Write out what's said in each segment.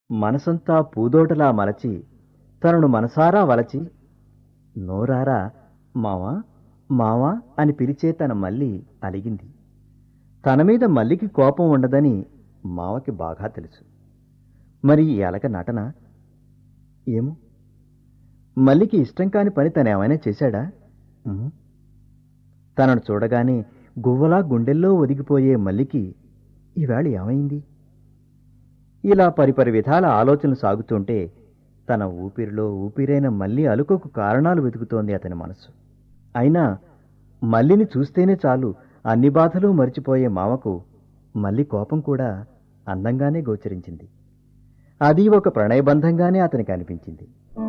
మనసంతా పూదోటలా మలచి తనను మనసారా వలచి నోరారా మావా మావా అని పిలిచే తన మల్లి అలిగింది తన మీద మల్లికి కోపం ఉండదని మావకి బాగా తెలుసు మరి ఈ అలక నటన ఏమో మల్లికి ఇష్టం కాని పని తనేమైనా చేశాడా ఉహు. తనను చూడగానే గువ్వలా గుండెల్లో ఒదిగిపోయే మల్లికి ఈవేళ ఏమైంది ఇలా పరిపరి విధాల ఆలోచనలు సాగుతుంటే తన ఊపిరిలో ఊపిరైన మల్లి అలుకకు కారణాలు వెతుకుతోంది అతని మనసు అయినా మల్లిని చూస్తేనే చాలు అన్ని బాధలు మరిచిపోయే మామకు మల్లి కోపం కూడా అందంగానే గోచరించింది అది ఒక ప్రణయబంధంగానే అతనికి అనిపించింది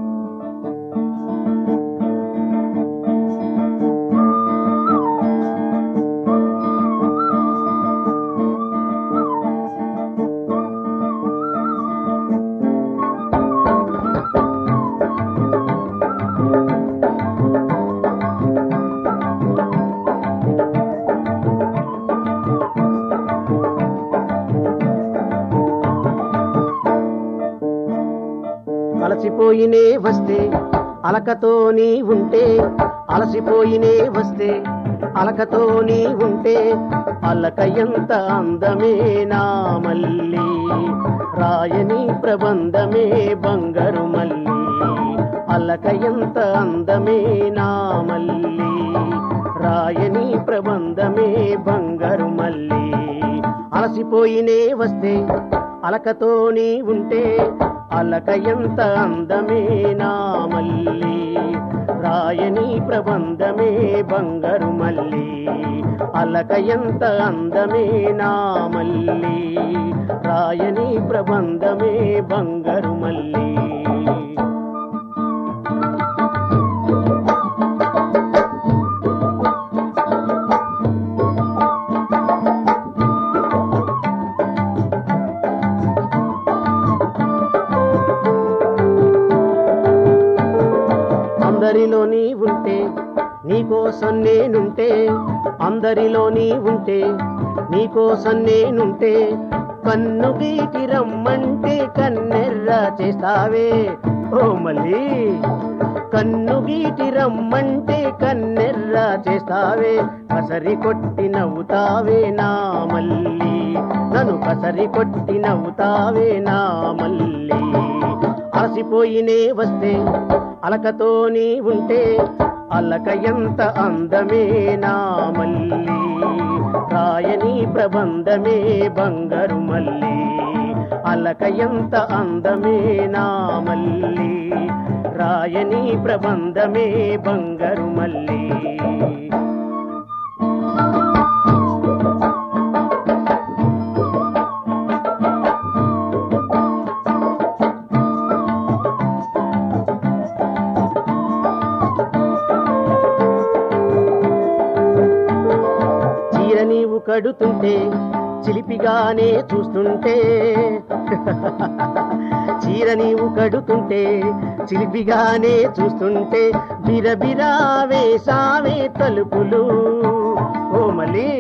అలసిపోయినే వస్తే అలకతోని ఉంటే అలసిపోయినే వస్తే అలకతోని ఉంటే అలక ఎంత అందమే నా మల్లి రాయని ప్రబంధమే బంగారు మల్లి అలక ఎంత అందమే నా మల్లి రాయని ప్రబంధమే బంగారు మల్లి అలసిపోయినే వస్తే అలకతోని ఉంటే అలక ఎంత అందమే నా మల్లి రాయని ప్రబంధమే బంగారు మల్లి అలక ఎంత అందమే నా మల్లి రాయని ప్రబంధమే బంగారు మల్లి అందరిలో నీ ఉంటే నీకోసం నేనుంటే అందరిలో నీ ఉంటే నీకోసం నేనుంటే కన్ను గీటి రమ్మంటే కన్నెర్ర చేస్తావే ఓ మళ్ళీ కన్ను గీటి రమ్మంటే కన్నెర్ర చేస్తావే కసరి కొట్టి నవ్వుతావే నా మల్లి నన్ను కసరి కొట్టి నవ్వుతావే నా మల్లి అలసిపోయినే వస్తే అలకతోని ఉంటే అలక ఎంత అందమే నా మల్లి రాయని ప్రబంధమే బంగారు మల్లి అలక ఎంత అందమే నా మల్లి రాయని ప్రబంధమే బంగారు మల్లి చీర నీవు కడుతుంటే చిలిపిగానే చూస్తుంటే చీర నీవు కడుతుంటే చిలిపిగానే చూస్తుంటే బిరబిరా వేసావే తలుపులు ఓ మళ్ళీ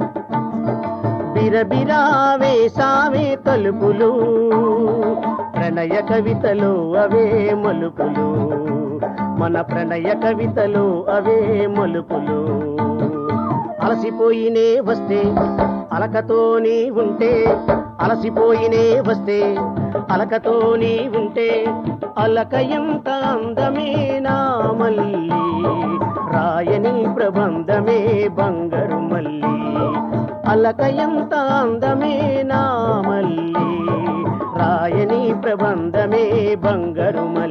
బిరబిరా వేసావే తలుపులు ప్రణయ కవితలో అవే మలుపులు మన ప్రణయ కవితలో అవే మలుపులు అలసిపోయినే వస్తే అలకతోని ఉంటే అలసిపోయినే వస్తే అలకతోని ఉంటే అలక ఎంత అందమే నా మల్లి రాయని ప్రబంధమే బంగారు మల్లి అలక ఎంత అందమే నా మల్లి రాయని ప్రబంధమే బంగారు మల్లి